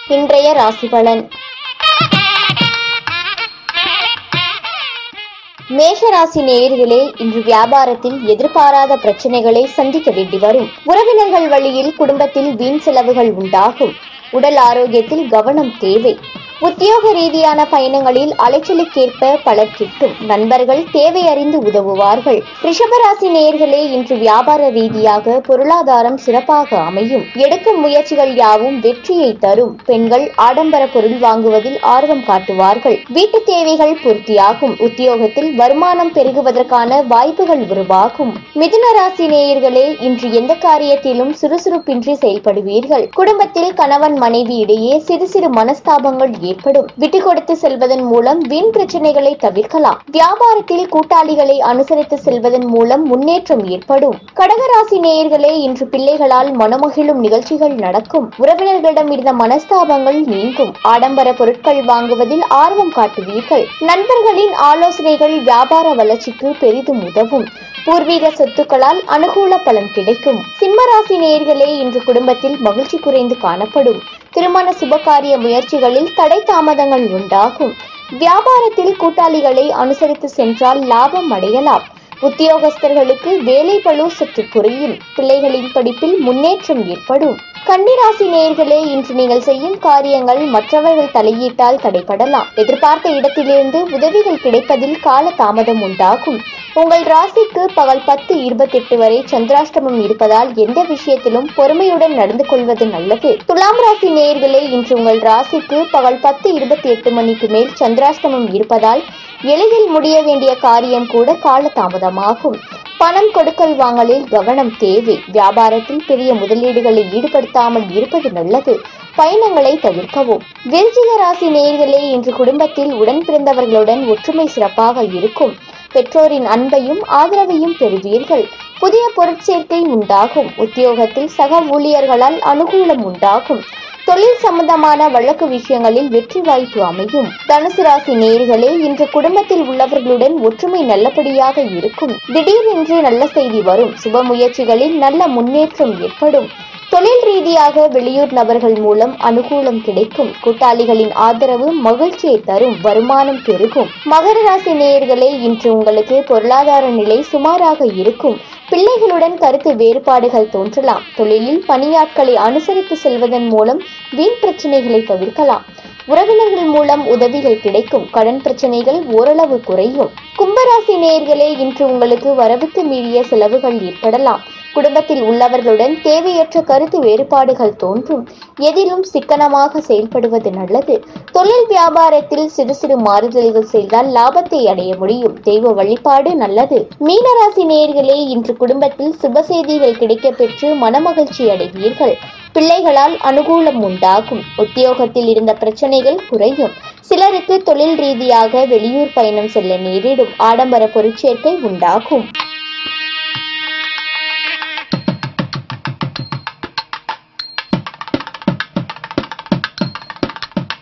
இன்றைய ராசி பலன் மேஷராசி நேயர்களே இன்று வியாபாரத்தில் எதிர்பாராத பிரச்சனைகளை சந்திக்க வேண்டி வரும் உறவினர்கள் வழியில் குடும்பத்தில் வீண் செலவுகள் உண்டாகும் உடல் ஆரோக்கியத்தில் கவனம் தேவை உத்தியோக ரீதியான பயணங்களில் அலைச்சலுக்கேற்ப பலர் கிட்டும் நண்பர்கள் தேவை அறிந்து உதவுவார்கள் ரிஷபராசி நேயர்களே இன்று வியாபார ரீதியாக பொருளாதாரம் சிறப்பாக அமையும் எடுக்கும் முயற்சிகள் யாவும் வெற்றியை தரும் பெண்கள் ஆடம்பர பொருள் வாங்குவதில் ஆர்வம் காட்டுவார்கள் வீட்டு தேவைகள் பூர்த்தியாகும் உத்தியோகத்தில் வருமானம் பெருகுவதற்கான வாய்ப்புகள் உருவாகும் மிதுன ராசி நேயர்களே இன்று எந்த காரியத்திலும் சுறுசுறுப்பின்றி செயல்படுவீர்கள் குடும்பத்தில் கணவன் மனைவி இடையே சிறு சிறு மனஸ்தாபங்கள் ஏற்படும் விட்டு கொடுத்து செல்வதன் மூலம் வீண் பிரச்சனைகளை தவிர்க்கலாம் வியாபாரத்தில் கூட்டாளிகளை அனுசரித்து செல்வதன் மூலம் முன்னேற்றம் ஏற்படும் கடகராசி நேயர்களே இன்று பிள்ளைகளால் மனமகிழும் நிகழ்ச்சிகள் நடக்கும் உறவினர்களிடம் இருந்த மனஸ்தாபங்கள் நீங்கும் ஆடம்பர பொருட்கள் வாங்குவதில் ஆர்வம் காட்டுவீர்கள் நண்பர்களின் ஆலோசனைகள் வியாபார வளர்ச்சிக்கு பெரிதும் உதவும் பூர்வீக சொத்துக்களால் அனுகூல பலன் கிடைக்கும் சிம்மராசி நேயர்களே இன்று குடும்பத்தில் மகிழ்ச்சி குறைந்து காணப்படும் திருமண சுபகாரிய முயற்சிகளில் தடை தாமதங்கள் உண்டாகும் வியாபாரத்தில் கூட்டாளிகளை அனுசரித்து சென்றால் லாபம் அடையலாம் உத்தியோகஸ்தர்களுக்கு வேலை பளு சற்று குறையும் பிள்ளைகளின் படிப்பில் முன்னேற்றம் ஏற்படும் கன்னிராசி நேயர்களே இன்று நீங்கள் செய்யும் காரியங்கள் மற்றவர்கள் தலையீட்டால் தடைபடலாம் எதிர்பார்த்த இடத்திலிருந்து உதவிகள் கிடைப்பதில் கால தாமதம் உண்டாகும் உங்கள் ராசிக்கு பகல் பத்து இருபத்தெட்டு வரை சந்திராஷ்டமம் இருப்பதால் எந்த விஷயத்திலும் பொறுமையுடன் நடந்து கொள்வது நல்லது துலாம் ராசி நேயர்களே இன்று உங்கள் ராசிக்கு பகல் பத்து இருபத்தி எட்டு மணிக்கு மேல் சந்திராஷ்டமம் இருப்பதால் எளிதில் முடிய வேண்டிய காரியம் கூட கால தாமதமாகும் பணம் கொடுக்கல் வாங்கலில் கவனம் தேவை வியாபாரத்தில் பெரிய முதலீடுகளில் ஈடுபடுத்தாமல் இருப்பது நல்லது பயணங்களை தவிர்க்கவும் விருச்சிக ராசி நேயர்களே இன்று குடும்பத்தில் உடன் பிறந்தவர்களுடன் ஒற்றுமை சிறப்பாக இருக்கும் பெற்றோரின் அன்பையும் ஆதரவையும் பெறுவீர்கள் புதிய பொருட்சேர்க்கை உண்டாகும் உத்தியோகத்தில் சக ஊழியர்களால் அனுகூலம் உண்டாகும் தொழில் சம்பந்தமான வழக்கு விஷயங்களில் வெற்றி வாய்ப்பு அமையும் தனுசு ராசி நேயர்களே இன்று குடும்பத்தில் உள்ளவர்களுடன் ஒற்றுமை நல்லபடியாக இருக்கும் திடீரென்று நல்ல செய்தி வரும் சுப முயற்சிகளில் நல்ல முன்னேற்றம் ஏற்படும் தொழில் ரீதியாக வெளியூர் நபர்கள் மூலம் அனுகூலம் கிடைக்கும் கூட்டாளிகளின் ஆதரவு மகிழ்ச்சியை தரும் வருமானம் பெருகும் மகர ராசி நேயர்களே இன்று உங்களுக்கு பொருளாதார நிலை சுமாராக இருக்கும் பிள்ளைகளுடன் கருத்து வேறுபாடுகள் தோன்றலாம் தொழிலில் பணியாட்களை அனுசரித்து செல்வதன் மூலம் வீண் பிரச்சனைகளை தவிர்க்கலாம் உறவினர்கள் மூலம் உதவிகள் கிடைக்கும் கடன் பிரச்சனைகள் ஓரளவு குறையும் கும்பராசி நேயர்களே இன்று உங்களுக்கு வரவுக்கு மீறிய செலவுகள் ஏற்படலாம் குடும்பத்தில் உள்ளவர்களுடன் தேவையற்ற கருத்து வேறுபாடுகள் தோன்றும் எதிலும் சிக்கனமாக செயல்படுவது நல்லது தொழில் வியாபாரத்தில் சிறு சிறு மாறுதல்கள் செய்தால் லாபத்தை அடைய முடியும் தெய்வ வழிபாடு நல்லது மீனராசி நேயர்களே இன்று குடும்பத்தில் சுப செய்திகள் கிடைக்கப் பெற்று மனமகிழ்ச்சி அடைவீர்கள் பிள்ளைகளால் அனுகூலம் உண்டாகும் உத்தியோகத்தில் இருந்த பிரச்சனைகள் குறையும் சிலருக்கு தொழில் ரீதியாக வெளியூர் பயணம் செல்ல நேரிடும் ஆடம்பர பொருட்சேர்க்கை உண்டாகும்